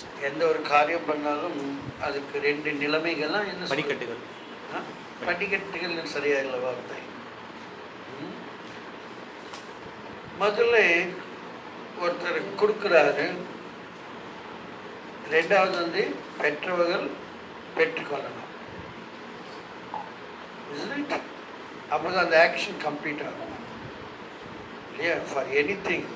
எந்த ஒரு காரியம் பண்ணாலும் அதுக்கு ரெண்டு நிலைமைகள்லாம் என்ன சொல்றது? படிக்கட்டுகள் ஆ? படிக்கட்டுகள் சரியா இல்லை வார்த்தை ம்? முதல்ல ஒருத்தர் கொடுக்குறாரு ரெண்டாவது வந்து பெற்றவர்கள் பெற்றுக்கொள்ளணும் அப்போதான் அந்த ஆக்ஷன் கம்ப்ளீட் ஆகும் இல்லையா for anything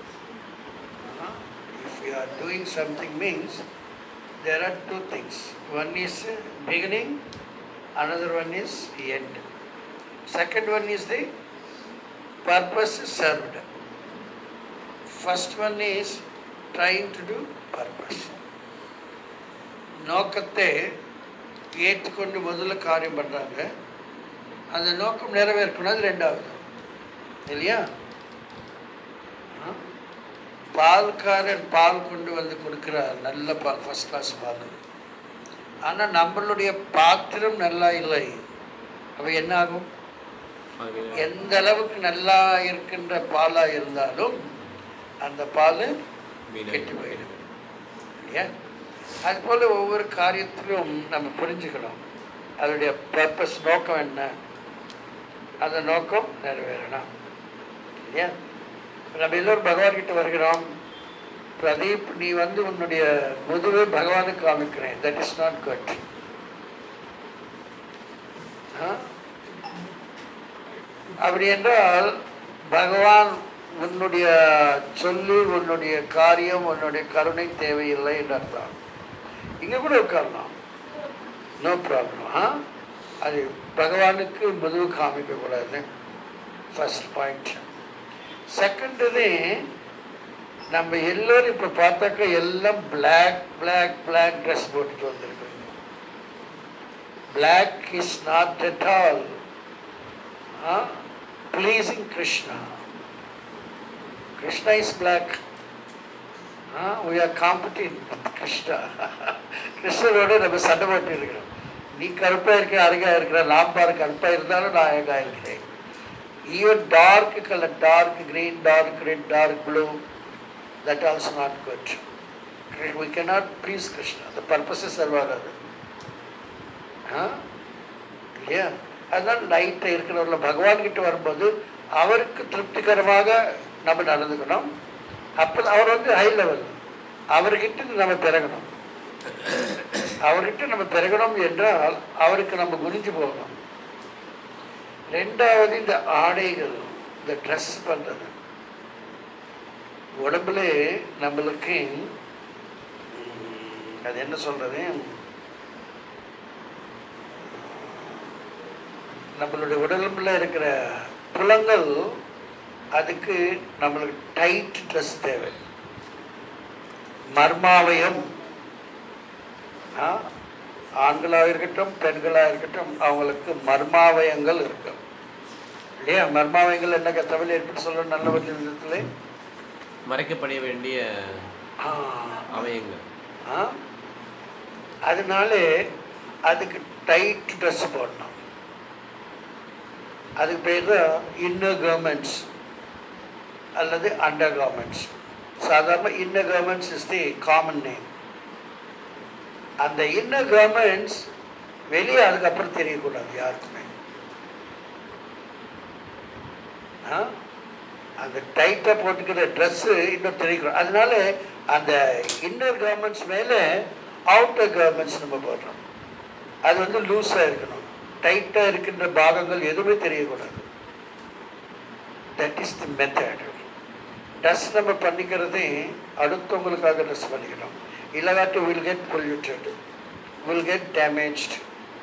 if you are doing something means there are two things one is uh, beginning another one is end second one is the purpose served first one is trying to do purpose நோக்கத்தை ஏற்றுக்கொண்டு முதல்ல காரியம் பண்ணுறாங்க அந்த நோக்கம் நிறைவேறணும் அது ரெண்டாவது இல்லையா ஆ? பால்காரன் பால் கொண்டு வந்து கொடுக்குறார் நல்ல பால் ஃபஸ்ட் கிளாஸ் பால் ஆனால் நம்மளுடைய பாத்திரம் நல்லா இல்லை அப்போ என்ன ஆகும் ஆகவே எந்த அளவுக்கு நல்லா இருக்கின்ற பாலாக இருந்தாலும் அந்த பால் வீணாகி கெட்டு போயிடும் இல்லையா அதுபோல் ஒவ்வொரு காரியத்திலும் நம்ம புரிஞ்சுக்கணும் அதனுடைய பர்பஸ் நோக்கம் என்ன அந்த நோக்கம் நிறைவேறணும் இல்லையா நம்ம எல்லோரும் பகவான்கிட்ட வருகிறோம் பிரதீப் நீ வந்து உன்னுடைய முதுவை பகவானுக்கு காமிக்கிறேன் தட் இஸ் நாட் குட் அப்படி என்றால் பகவான் உன்னுடைய சொல்லு உன்னுடைய காரியம் உன்னுடைய கருணை தேவையில்லை என்று அர்த்தம் இங்கே கூட உட்காரலாம் நோ ப்ராப்ளம் ஆ அது பகவானுக்கு முதுகு காமிக்கக்கூடாது ஃபர்ஸ்ட் பாயிண்ட் செகண்ட் இது நம்ம எல்லோரும் இப்போ பார்த்தாக்கா எல்லாம் பிளாக் பிளாக் பிளாக் ட்ரெஸ் போட்டுட்டு வந்திருக்கிறோம் black is not at all pleasing Krishna. Krishna is black. Uh, we are competing with Krishna. கிருஷ்ணரோட நம்ம சண்டை போட்டு இருக்கிறோம் நீ கருப்பாக இருக்க அழகாக இருக்கிற நான் பாரு கருப்பாக இருந்தாலும் நான் அழகாக இருக்கிறேன் even dark colour dark green dark red dark blue that also not good we cannot please Krishna. The purpose is சர்வாகாது ஆ இல்லையா அதனால் லைட்டை இருக்கிறவங்கள பகவான்கிட்ட வரும்போது அவருக்கு திருப்திகரமாக நம்ம நடந்துக்கணும் அப்போ அவர் வந்து ஹை லெவல் அவர்கிட்ட நம்ம பிறகணும் அவர்கிட்ட நம்ம பிறகணும் என்றால் அவருக்கு நம்ம குனிஞ்சு போகணும் ரெண்டாவது இந்த ஆடைகள் இந்த ட்ரெஸ் பண்ணுறது உடம்புல நம்மளுக்கு ம், அது என்ன சொல்றது நம்மளுடைய உடம்புல இருக்கிற புலங்கள் அதுக்கு நம்மளுக்கு டைட் ட்ரெஸ் தேவை மர்மாவயம் ஆ, ஆண்களாக இருக்கட்டும் பெண்களாக இருக்கட்டும் அவங்களுக்கு மர்மாவயங்கள் இருக்கும் இல்லையா மர்மாவயங்கள் என்ன தமிழ் எப்படி சொல்லணும் நல்ல விதத்தில் மறைக்கப்பட வேண்டிய அவயங்கள் ஆ அதனால அதுக்கு டைட் ட்ரெஸ் போடணும் அதுக்கு பேர் தான் இன்னர் கவர்மெண்ட்ஸ் அல்லது அண்டர் கவர்மெண்ட்ஸ் சாதாரண inner garments is the common name அந்த இன்னர் கவர்மெண்ட்ஸ் வெளியே அதுக்கப்புறம் தெரியக்கூடாது யாருக்குமே ஆ? அந்த டைட்டாக போட்டுக்கிற ட்ரெஸ்ஸு இன்னும் தெரியக்கூடாது அதனால அந்த இன்னர் கவர்மெண்ட்ஸ் மேலே அவுட்டர் கவர்மெண்ட்ஸ் நம்ம போடுறோம் அது வந்து லூஸாக இருக்கணும் டைட்டாக இருக்கின்ற பாகங்கள் எதுவுமே தெரியக்கூடாது that is the method dress நம்ம பண்ணிக்கிறதே அடுத்தவங்களுக்காக ட்ரெஸ் பண்ணிக்கிறோம் இல்லாட்டி will get polluted will get damaged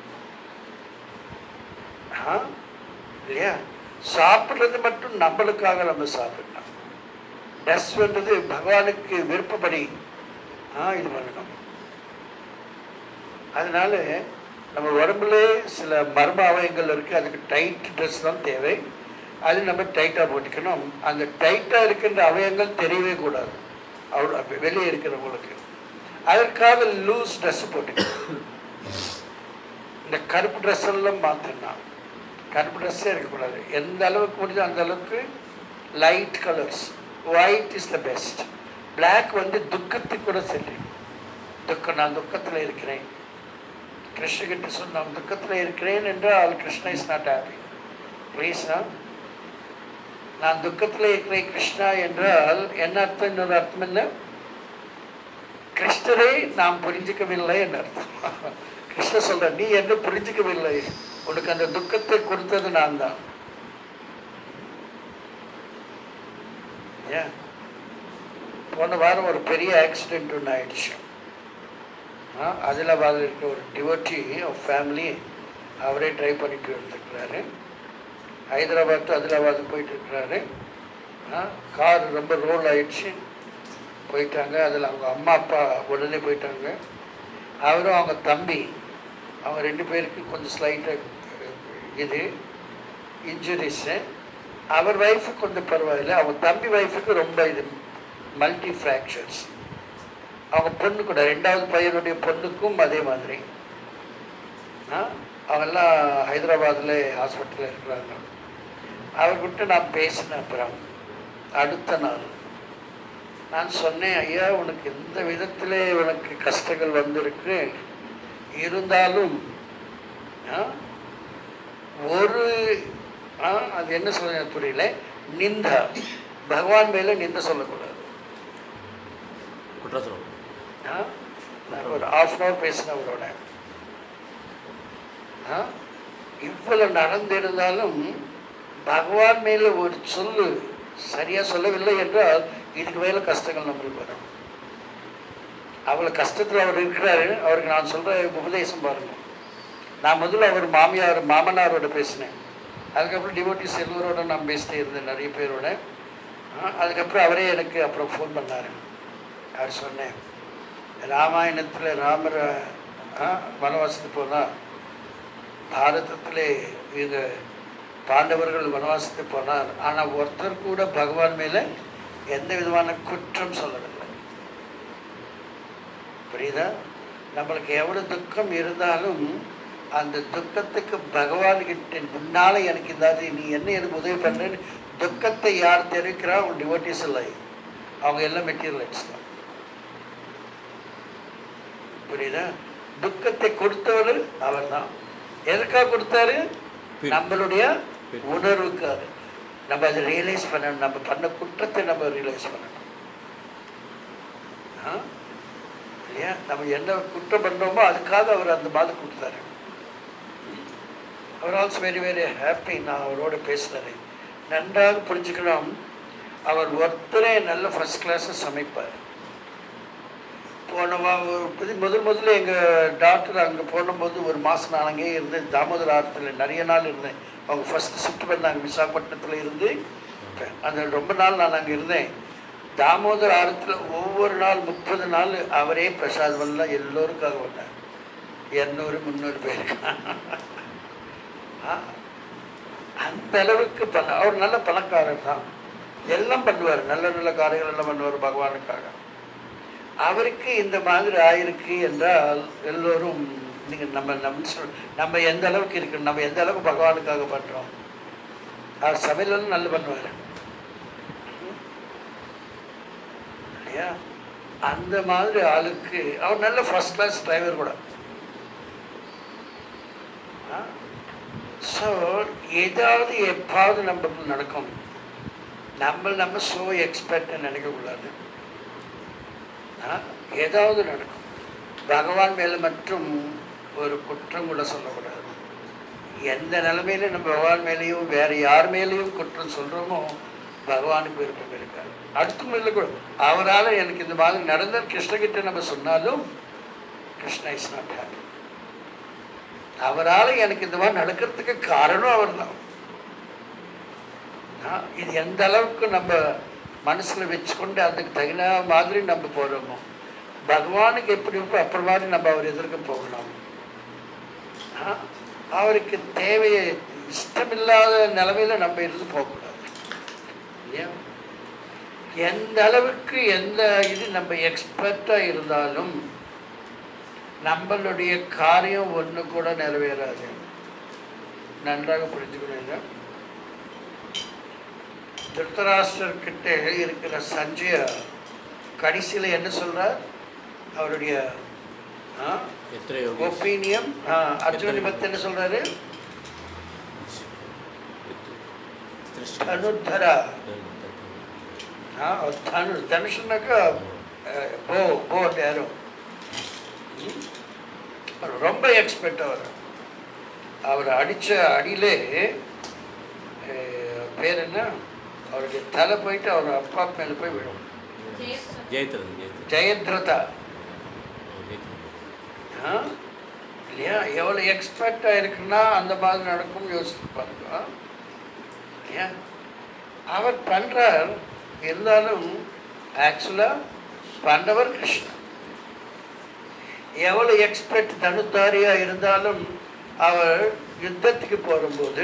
ஆ இல்லையா சாப்பிட்றது மட்டும் நம்மளுக்காக நம்ம சாப்பிடணும் ட்ரெஸ் பண்ணுறது பகவானுக்கு விருப்பப்படி ஆ இது பண்ணணும் அதனால நம்ம உடம்புல சில மர்ம அவயங்கள் இருக்குது அதுக்கு டைட் ட்ரெஸ் தான் தேவை அது நம்ம டைட்டாக போட்டுக்கணும் அந்த டைட்டாக இருக்கின்ற அவயங்கள் தெரியவே கூடாது அவ்வளோ வெளியே இருக்கிறவங்களுக்கு அதற்காக லூஸ் ட்ரெஸ் போட்டுக்கணும் இந்த கருப்பு ட்ரெஸ் எல்லாம் மாற்றணும் கருப்பு ட்ரெஸ்ஸே இருக்கக்கூடாது எந்த அளவுக்கு முடிஞ்சோ அந்த அளவுக்கு light colours white is the best Black வந்து துக்கத்துக்கு கூட சரி துக்கம் நான் துக்கத்தில் இருக்கிறேன் கிருஷ்ணகிட்ட சொன்ன நான் துக்கத்தில் இருக்கிறேன் என்றால் கிருஷ்ணா இஸ் நாட் ஹாப்பி ப்ளீஸ்னா நான் துக்கத்தில் இருக்கிறேன் கிருஷ்ணா என்றால் என்ன அர்த்தம் இன்னொரு அர்த்தம் என்ன கிருஷ்ணரை நாம் புரிஞ்சிக்கவில்லை என்று அர்த்தம் கிருஷ்ணர் சொல்ற நீ என்ன புரிஞ்சிக்கவில்லை உனக்கு அந்த துக்கத்தை கொடுத்தது நான் தான் ஏன் போன வாரம் ஒரு பெரிய ஆக்சிடென்ட் ஒன்று ஆயிடுச்சு ஆதிலாபாத்தில் இருக்க ஒரு டிவோட்டி ஃபேமிலி அவரே ட்ரை பண்ணிட்டு இருந்துக்கிறாரு ஹைதராபாத் டு ஆதிலாபாத் போயிட்டு இருக்கிறாரு கார் ரொம்ப ரோல் ஆயிடுச்சு போயிட்டாங்க அதில் அவங்க அம்மா அப்பா உடனே போயிட்டாங்க அவரும் அவங்க தம்பி அவங்க ரெண்டு பேருக்கு கொஞ்சம் ஸ்லைட்டாக இது இன்ஜுரிஸு அவர் ஒய்ஃபுக்கு கொஞ்சம் பரவாயில்லை அவங்க தம்பி ஒய்ஃபுக்கு ரொம்ப இது மல்டி ஃப்ராக்சர்ஸ் அவங்க பொண்ணு கூட ரெண்டாவது பையனுடைய பொண்ணுக்கும் அதே மாதிரி ஆ, அவங்கெல்லாம் ஹைதராபாத்தில் ஹாஸ்பிட்டலில் இருக்கிறாங்க அவர்கிட்ட நான் பேசினேன் அப்புறம் அடுத்த நாள் நான் சொன்னேன் ஐயா உனக்கு எந்த விதத்திலே உனக்கு கஷ்டங்கள் வந்திருக்கு இருந்தாலும் ஆ, ஒரு ஆ, அது என்ன சொல்ல புரியல நிந்தா பகவான் மேல நிந்த சொல்லக்கூடாது குற்றம் சொல்லணும் ஆ? நான் ஒரு ஆஃப் அன் ஹவர் பேசினேன் அவரோட ஆ? இவ்வளவு நடந்திருந்தாலும் பகவான் மேல ஒரு சொல்லு சரியா சொல்லவில்லை என்றால் இதுக்கு மேல கஷ்டங்கள் நம்மளுக்கு வரும் அவ்வளோ கஷ்டத்தில் அவர் இருக்கிறாரு அவருக்கு நான் சொல்ற உபதேசம் பாருங்க நான் முதல்ல அவர் மாமியார் மாமனாரோட பேசினேன் அதுக்கப்புறம் டிவோட்டிஸ் எல்லோரோட நான் பேசிட்டே இருந்தேன் நிறைய பேரோட ஆ, அதுக்கப்புறம் அவரே எனக்கு அப்புறம் ஃபோன் பண்ணார் அவர் சொன்னேன் ராமாயணத்தில் ராமர் ஆ, வனவாசத்துக்கு போனால் பாரதத்திலே இவங்க பாண்டவர்கள் வனவாசத்துக்கு போனார் ஆனால் ஒருத்தர் கூட பகவான் மேலே எந்த விதமான குற்றம் சொல்லவில்லை புரியுதா நம்மளுக்கு எவ்வளோ துக்கம் இருந்தாலும் அந்த துக்கத்துக்கு பகவான்கிட்ட முன்னால எனக்கு இதாவது நீ என்ன எனக்கு உதவி பண்ணுறேன்னு துக்கத்தை யார் தெரிவிக்கிறா அவங்க டிவோட்டிஸ் இல்லை அவங்க எல்லாம் மெட்டீரியலிஸ்ட் தான் புரியுதா துக்கத்தை கொடுத்தவர் அவர் தான் எதுக்காக கொடுத்தாரு பிரி- நம்மளுடைய பிரி- உணர்வுக்காக நம்ம அதை ரியலைஸ் பண்ணணும் நம்ம பண்ண குற்றத்தை நம்ம ரியலைஸ் பண்ணணும் ஆ? இல்லையா நம்ம என்ன குற்றம் பண்ணோமோ அதுக்காக அவர் அந்த மாதிரி கொடுத்தாரு அவர் ஆல்சோ வெரி வெரி ஹாப்பி நான் அவரோட பேசுகிறேன் நன்றாக புரிஞ்சுக்கணும் அவர் ஒருத்தரே நல்ல ஃபர்ஸ்ட் கிளாஸை சமைப்பார் போன வா- ஒரு புதி- முதல் முதல்ல எங்கள் டாக்டர் அங்கே போனபோது ஒரு மாதம் நான் அங்கேயே இருந்தேன் தாமோதர ஆரத்தில் நிறைய நாள் இருந்தேன் அவங்க ஃபஸ்ட்டு ஷிஃப்ட் பண்ணாங்க விசாகப்பட்டினத்தில் இருந்து அந்த ரொம்ப நாள் நான் அங்கே இருந்தேன் தாமோதர ஆரத்தில் ஒவ்வொரு நாள் முப்பது நாள் அவரே பிரசாதமெல்லாம் எல்லோருக்காக வந்தார் இரநூறு முந்நூறு பேருக்கு ஆ, அந்த அளவுக்கு பண அவர் நல்ல பணக்காரர் தான் எல்லாம் பண்ணுவார் நல்ல நல்ல காரியங்கள் எல்லாம் பண்ணுவார் பகவானுக்காக அவருக்கு இந்த மாதிரி ஆயிருக்கு என்றால் எல்லோரும் நீங்கள் நம்ம நம்ம சொல் நம்ம எந்த அளவுக்கு இருக்கு நம்ம எந்த அளவுக்கு பகவானுக்காக பண்ணுறோம் அவர் சமையலும் நல்ல பண்ணுவார் இல்லையா அந்த மாதிரி ஆளுக்கு அவர் நல்ல ஃபர்ஸ்ட் கிளாஸ் டிரைவர் கூட ஸோ ஏதாவது எப்பாவது நம்ம நடக்கும் நம்ம நம்ம ஸோ எக்ஸ்பெக்ட் நினைக்கக்கூடாது ஆ, ஏதாவது நடக்கும் பகவான் மேலே மட்டும் ஒரு குற்றம் கூட சொல்லக்கூடாது எந்த நிலைமையில நம்ம பகவான் மேலேயும் வேற யார் மேலேயும் குற்றம் சொல்கிறோமோ பகவானுக்கு விருப்பம் இருக்காது அடுத்த மேல கூட அவரால் எனக்கு இந்த மாதிரி நடந்த கிருஷ்ணகிட்ட நம்ம சொன்னாலும் கிருஷ்ணா இஸ் நாட் ஹாப்பி அவரால் எனக்கு இந்த மாதிரி நடக்கிறதுக்கு காரணம் அவர் தான் இது எந்த அளவுக்கு நம்ம மனசில் வச்சுக்கொண்டு அதுக்கு தகுந்த மாதிரி நம்ம போகிறோமோ பகவானுக்கு எப்படி இருக்கோ அப்புறம் மாதிரி நம்ம அவர் எதிர்க்க போகணும் ஆ, அவருக்கு தேவையை இஷ்டமில்லாத நிலைமையில நம்ம இருந்து போகக்கூடாது இல்லையா எந்த அளவுக்கு எந்த இது நம்ம எக்ஸ்பர்ட்டாக இருந்தாலும் நம்மளுடைய காரியம் ஒன்று கூட நிறைவேறாது நன்றாக புரிஞ்சுக்கணும் திருத்தராஷ்டிரர்கிட்ட இருக்கிற சஞ்சய கடைசியில் என்ன சொல்றார் அவருடைய ஆ எத்தனை யோகி ஒப்பீனியம் அர்ஜுனனை பற்றி என்ன சொல்றாரு தனுத்தரா ஆ தனு தனுஷுனாக்கா அஹ், போ போ யாரோ ம்? அவர் ரொம்ப எக்ஸ்பர்ட் அவர் அவர் அடித்த அடியிலே அஹ், பேர் என்ன அவருடைய தலை போயிட்டு அவர் அப்பா மேலே போய் விழும் ஜெயத்ரன் ஜெயத்ரன் ஜெயத்ரதா ஜெயத்ரன் ஆ? இல்லையா எவ்வளோ எக்ஸ்பர்ட்டாக இருக்குன்னா அந்த மாதிரி நடக்கும் யோசிச்சு பாருங்க இல்லையா அவர் பண்ணுறார் இருந்தாலும் ஆக்சுவலாக பண்ணவர் கிருஷ்ணன் எவ்வளோ எக்ஸ்பர்ட் தனுத்தாரியாக இருந்தாலும் அவர் யுத்தத்துக்கு போகும்போது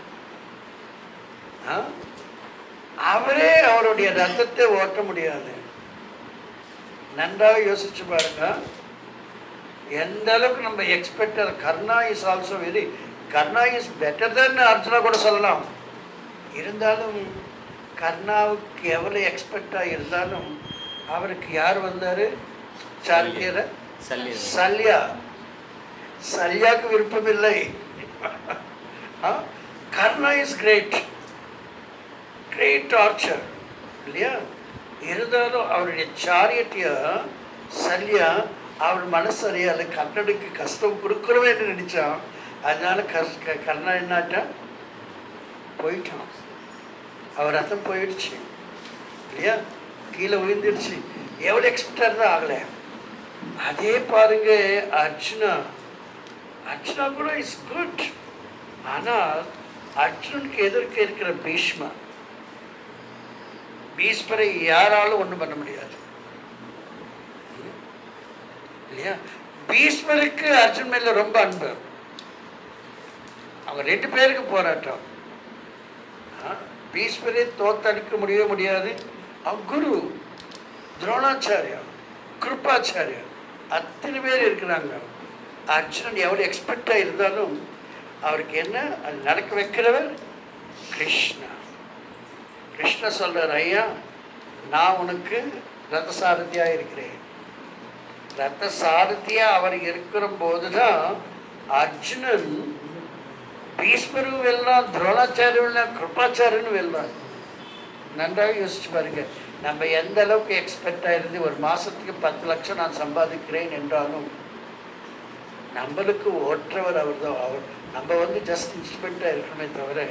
ஆ? அவரே அவருடைய ரத்தத்தை ஓட்ட முடியாது நன்றாக யோசிச்சு பாருங்க எந்த அளவுக்கு நம்ம எக்ஸ்பெக்டர் Karna is also very Karna is better than Arjuna கூட சொல்லலாம் இருந்தாலும் கர்ணாவுக்கு எவ்வளோ எக்ஸ்பெக்டாக இருந்தாலும் அவருக்கு யார் வந்தார் சார்கியரை சல்லியன் சல்யா சல்யாக்கு விருப்பமில்லை ஆ? Karna is great great archer இல்லையா இருந்தாலும் அவருடைய சாரியட்டிய சல்யா அவர் மனசு அறியாத கர்ணனுக்கு கஷ்டம் கொடுக்குறவேன்னு நினைச்சான் அதனால கஷ் க- கர்ணன் என்னாட்டான் போயிட்டான் அவர் ரத்தம் போயிடுச்சு இல்லையா கீழே விழுந்துடுச்சு எவ்வளோ எக்ஸ்பெக்டாக தான் ஆகலை அதே பாருங்க அர்ஜுனா அர்ஜுனா கூட இஸ் குட் ஆனால் அர்ஜுனுக்கு எதிர்க்க இருக்கிற பீஷ்மா பீஷ்மரை யாராலும் ஒன்றும் பண்ண முடியாது இல்லையா பீஷ்மருக்கு அர்ஜுன் மேல ரொம்ப அன்பு அவங்க ரெண்டு பேருக்கு போராட்டம் ஆ, பீஷ்மரை தோத்தடிக்க முடியவே முடியாது அவங்க குரு துரோணாச்சாரியா கிருப்பாச்சாரியா அத்தனை பேர் இருக்கிறாங்க அர்ஜுனன் எவ்வளோ எக்ஸ்பெக்டாக இருந்தாலும் அவருக்கு என்ன அது நடக்க வைக்கிறவர் கிருஷ்ணா கிருஷ்ண சொல்றார் ஐயா நான் உனக்கு ரத சாரதியாக இருக்கிறேன் ரத்த சாரதியா அவர் இருக்கிற போதுதான் அர்ஜுனன் பீஷ்மரு வெல்லாம் துரோணாச்சாரியம் வெல்லாம் கிருப்பாச்சாரியன்னு வெல்லாம் நன்றாக யோசிச்சு பாருங்க நம்ம எந்த அளவுக்கு எக்ஸ்பெக்டாக இருந்து ஒரு மாதத்துக்கு பத்து லட்சம் நான் சம்பாதிக்கிறேன் என்றாலும் நம்மளுக்கு ஓட்டுறவர் அவர் தான் அவர் நம்ம வந்து ஜஸ்ட் இன்ஸ்ட்ருமெண்ட்டாக இருக்கணுமே தவிர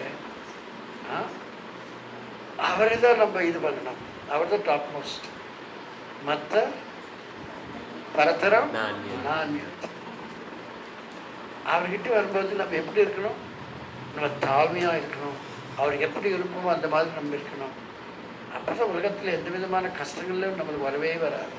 அவரை தான் நம்ம இது பண்ணணும் அவர் தான் டாப் மோஸ்ட் மற்ற பரத்தரம் நான்யம். நான்யம் அவர்கிட்ட வரும்போது நம்ம எப்படி இருக்கணும் நம்ம தாழ்மையாக இருக்கணும் அவர் எப்படி இருப்போமோ அந்த மாதிரி நம்ம இருக்கணும் அப்போ தான் உலகத்தில் எந்த விதமான கஷ்டங்களும் நம்மளுக்கு வரவே வராது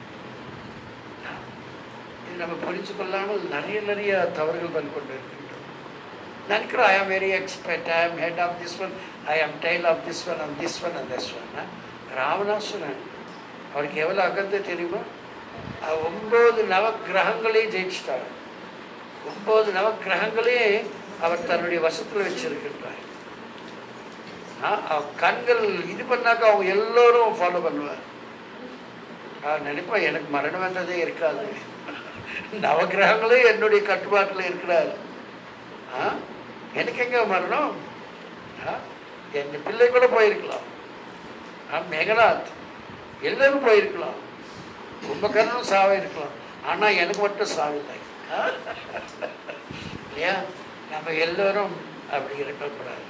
இது நம்ம புரிஞ்சு கொள்ளாமல் நிறைய நிறைய தவறுகள் பண்ணி கொண்டு இருக்கின்றோம் நினைக்கிறோம் ஐ am very expert I am head of this one I am tail of this one and this one and this one Ravanasuran அவருக்கு எவ்வளோ அகந்தை தெரியுமா அவர் ஒம்பது நவ கிரகங்களையும் ஜெயிச்சிட்டார் ஒம்பது நவ கிரகங்களையும் அவர் தன்னுடைய வசத்தில் வச்சிருக்கின்றார் ஆ, அவர் கண்கள் இது பண்ணாக்க அவங்க எல்லோரும் ஃபாலோ பண்ணுவார் அவர் நினைப்பா எனக்கு மரணம் என்றதே இருக்காது நவகிரகங்களே என்னுடைய கட்டுப்பாட்டில் இருக்கிறார் ஆ எனக்கு எங்க மரணம் ஆ என் பிள்ளை கூட போயிருக்கலாம் ஆ மேகநாத் எல்லாரும் போயிருக்கலாம் கும்பகர்ணனும் சாவ இருக்கலாம் ஆனால் எனக்கு மட்டும் சாவில்லை ஆ? இல்லையா நம்ம எல்லோரும் அப்படி இருக்கக்கூடாது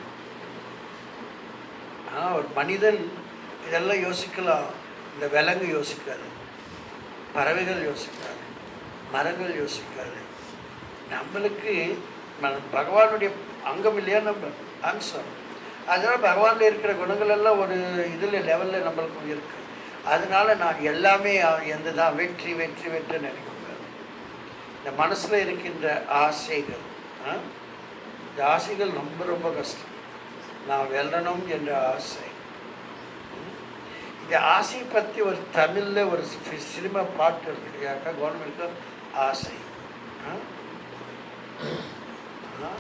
ஆ ஒரு மனிதன் இதெல்லாம் யோசிக்கலாம் இந்த விலங்கு யோசிக்காது பறவைகள் யோசிக்காது மரங்கள் யோசிக்காது நம்மளுக்கு ம- பகவானுடைய அங்கம் இல்லையா நம்ம அம்சம் அதனால பகவானில் இருக்கிற குணங்கள் எல்லாம் ஒரு இதில் லெவலில் நம்மளுக்கு இருக்கு அதனால நான் எல்லாமே எந்த தான் வெற்றி வெற்றி வெற்றி நினைக்கக்கூடாது இந்த மனசில் இருக்கின்ற ஆசைகள் ஆ? இந்த ஆசைகள் ரொம்ப ரொம்ப கஷ்டம் நான் வெல்லணும் என்ற ஆசை ம்? இந்த ஆசை பற்றி ஒரு தமிழில் ஒரு சி- சினிமா பாட்டு இருக்கு இல்லையாக்கா கவர்மெண்ட்டில் ஆசை ஆ? ஆ?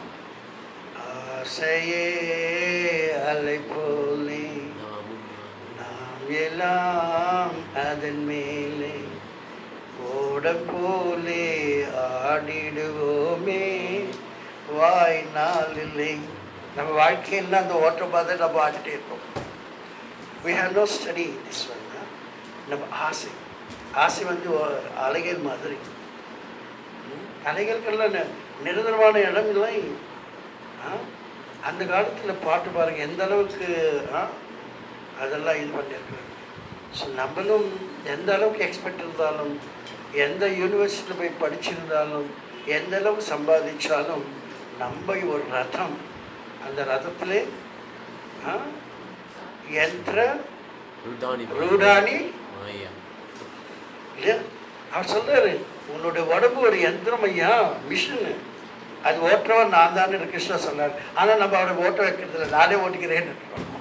ஆசையே அலை போலே நாமும் நாம் எல்லாம் அதன் மேலே ஓடம் போலே ஆடிடுவோமே வாய் நாளில்லை நம்ம வாழ்க்கையில் அந்த ஓட்டம் பார்த்து நம்ம ஆடிட்டே இருப்போம் we have no study this one huh? நம்ம ஆசை ஆசை வந்து ஒ- அலைகள் மாதிரி ம்? அலைகளுக்கெல்லாம் நி- நிரந்தரமான இடம் இல்லை ஆ? அந்த காலத்தில் பாட்டு பாருங்க எந்த அளவுக்கு ஆ? அதெல்லாம் இது பண்ணியிருக்காங்க ஸோ நம்மளும் எந்த அளவுக்கு எக்ஸ்பெக்ட் இருந்தாலும் எந்த யூனிவர்சிட்டியில் போய் படிச்சிருந்தாலும் எந்த அளவுக்கு சம்பாதிச்சாலும் நம்ம ஒரு ரதம் அந்த ரதத்திலே ஆ? யந்திர ருடானி ரூடானி மாயா இல்லையா அவர் சொல்றாரு உன்னுடைய உடம்பு ஒரு யந்திரம் ஐயா மிஷின் அது ஓட்டுறவன் நான் தான் கிருஷ்ணா சொன்னார் ஆனால் நம்ம அவரை ஓட்ட வைக்கிறது இல்லை நானே ஓட்டிக்கிறேன்னு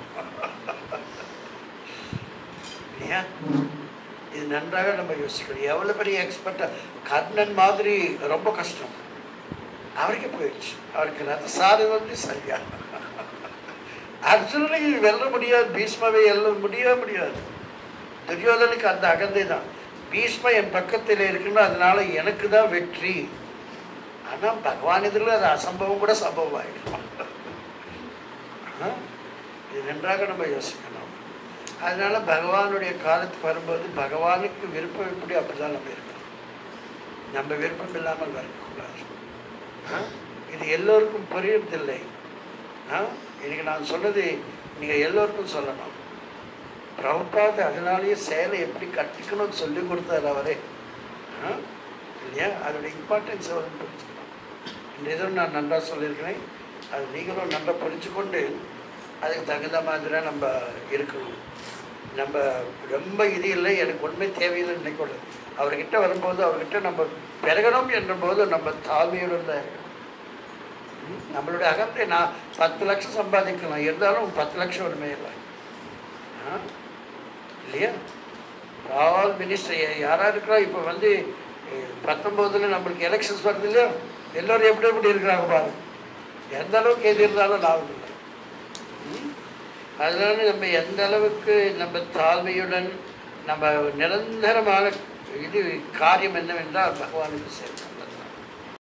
இல்லையா இது நன்றாக நம்ம யோசிக்கணும் எவ்வளோ பெரிய எக்ஸ்பர்ட்டாக கர்ணன் மாதிரி ரொம்ப கஷ்டம் அவருக்கே போயிடுச்சு அவருக்கு ரத சாரு வந்து சரியா அர்ஜுனனை வெல்ல முடியாது பீஷ்மாவை வெல்ல முடியவே முடியாது துரியோதனுக்கு அந்த அகந்தை தான் பீஷ்ம என் பக்கத்தில் இருக்குன்னு அதனால எனக்கு தான் வெற்றி ஆனால் பகவான் இதில் அது அசம்பவம் கூட சம்பவம் ஆகிடும் ஆ? இது நன்றாக நம்ம யோசிக்கணும் அதனால பகவானுடைய காலத்துக்கு வரும்போது பகவானுக்கு விருப்பம் எப்படி அப்படிதான் நம்ம இருக்கணும் நம்ம விருப்பம் இல்லாமல் வரக்கூடாது ஆ? இது எல்லோருக்கும் புரியறதில்லை ஆ இன்னைக்கு நான் சொன்னது நீங்கள் எல்லோருக்கும் சொல்லணும் பிரபுபாத் அதனாலேயே சேலை எப்படி கட்டிக்கணும்னு சொல்லி கொடுத்தாரு அவரே ஆ? இல்லையா அதோட இம்பார்ட்டன்ஸ் அவர் புரிஞ்சுக்கணும் இந்த இதுவும் நான் நன்றாக சொல்லியிருக்கிறேன் அது நீங்களும் நல்லா புரிஞ்சுக்கொண்டு அதுக்கு தகுந்த மாதிரியாக நம்ம இருக்கணும் நம்ம ரொம்ப இது இல்லை எனக்கு உண்மை தேவையில்லைன்னு நினைக்கூடாது அவர்கிட்ட வரும்போது அவர்கிட்ட நம்ம பெருகணும் என்ற போது நம்ம தாழ்மையுடன் தான் இருக்கணும் ம், நம்மளுடைய அகத்தை நான் பத்து லட்சம் சம்பாதிக்கலாம் இருந்தாலும் பத்து லட்சம் ஒன்றுமே இல்லை ஆ? இல்லையா ஆல் மினிஸ்டர் யாராக இருக்கிறா இப்போ வந்து பத்தொம்போதில் நம்மளுக்கு எலெக்ஷன்ஸ் வருது இல்லையா எல்லோரும் எப்படி எப்படி இருக்கிறாங்க பாருங்க எந்த அளவுக்கு எது இருந்தாலும் லாபம் இல்லை ம்? அதனால நம்ம எந்த அளவுக்கு நம்ம தாழ்மையுடன் நம்ம நிரந்தரமான இது காரியம் என்னவென்றால் பகவானுக்கு சேர்க்கணும்